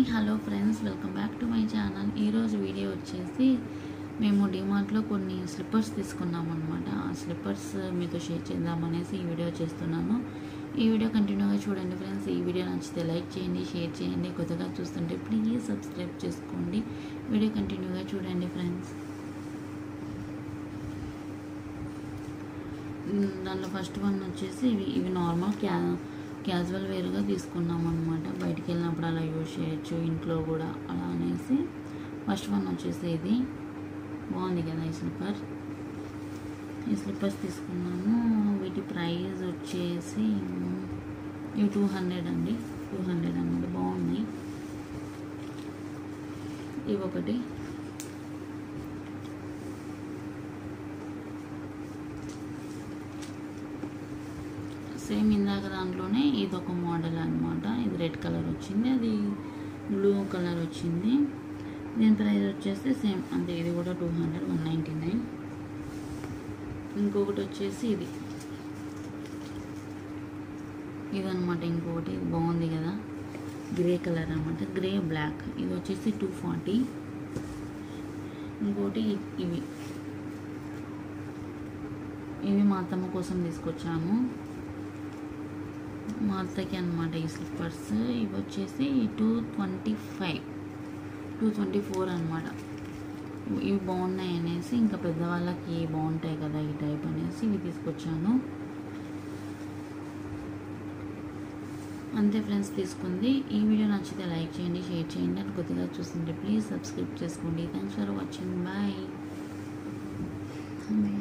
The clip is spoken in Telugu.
hello friends welcome back to my channel ఈరోజు వీడియో వచ్చేసి మేము డిమార్ట్లో కొన్ని స్లిప్పర్స్ తీసుకున్నాం అనమాట ఆ స్లిప్పర్స్ మీతో షేర్ చేద్దామనేసి ఈ వీడియో చేస్తున్నాను ఈ వీడియో కంటిన్యూగా చూడండి ఫ్రెండ్స్ ఈ వీడియో నచ్చితే లైక్ చేయండి షేర్ చేయండి కొత్తగా చూస్తుంటే ప్లీజ్ సబ్స్క్రైబ్ చేసుకోండి వీడియో కంటిన్యూగా చూడండి ఫ్రెండ్స్ మ్, దాంట్లో ఫస్ట్ వన్ వచ్చేసి ఇవి ఇవి నార్మల్ క్యా క్యాజువల్ వేర్గా తీసుకున్నాం అనమాట బయటికి వెళ్ళినప్పుడు అలా యూజ్ చేయొచ్చు ఇంట్లో కూడా అలా అనేసి ఫస్ట్ వన్ వచ్చేసి ఇది బాగుంది కదా ఈ స్లిప్పర్ ఈ స్లిప్పర్స్ తీసుకున్నాము వీటి ప్రైస్ వచ్చేసి మ్, ఇవి టూ హండ్రెడ్ అండి టూ హండ్రెడ్ అన్నమాట బాగున్నాయి ఇవి ఒకటి సేమ్ ఇందాక దాంట్లోనే ఇది ఒక మోడల్ అనమాట ఇది రెడ్ కలర్ వచ్చింది అది బ్లూ కలర్ వచ్చింది దీని ప్రైస్ వచ్చేసి సేమ్ అంతే ఇది కూడా two hundred one ninety nine ఇంకొకటి వచ్చేసి ఇది ఇదనమాట ఇంకొకటి ఇది బాగుంది కదా గ్రే కలర్ అనమాట గ్రే బ్లాక్ ఇది వచ్చేసి టూ ఫార్టీ ఇంకోటి ఇవి ఇవి మా అత్తమ్మ కోసం తీసుకొచ్చాము మా అత్తకి అనమాట ఈ స్లిప్పర్స్ ఇవి వచ్చేసి two twenty five two twenty four అనమాట ఇవి బాగున్నాయి అనేసి ఇంకా పెద్దవాళ్ళకి బాగుంటాయి కదా ఈ టైప్ అనేసి ఇవి తీసుకొచ్చాను అంతే ఫ్రెండ్స్ తీసుకుంది ఈ వీడియో నచ్చితే లైక్ చేయండి షేర్ చేయండి అని కొద్దిగా చూస్తుంటే ప్లీజ్ సబ్స్క్రైబ్ చేసుకోండి thanks for watching bye bye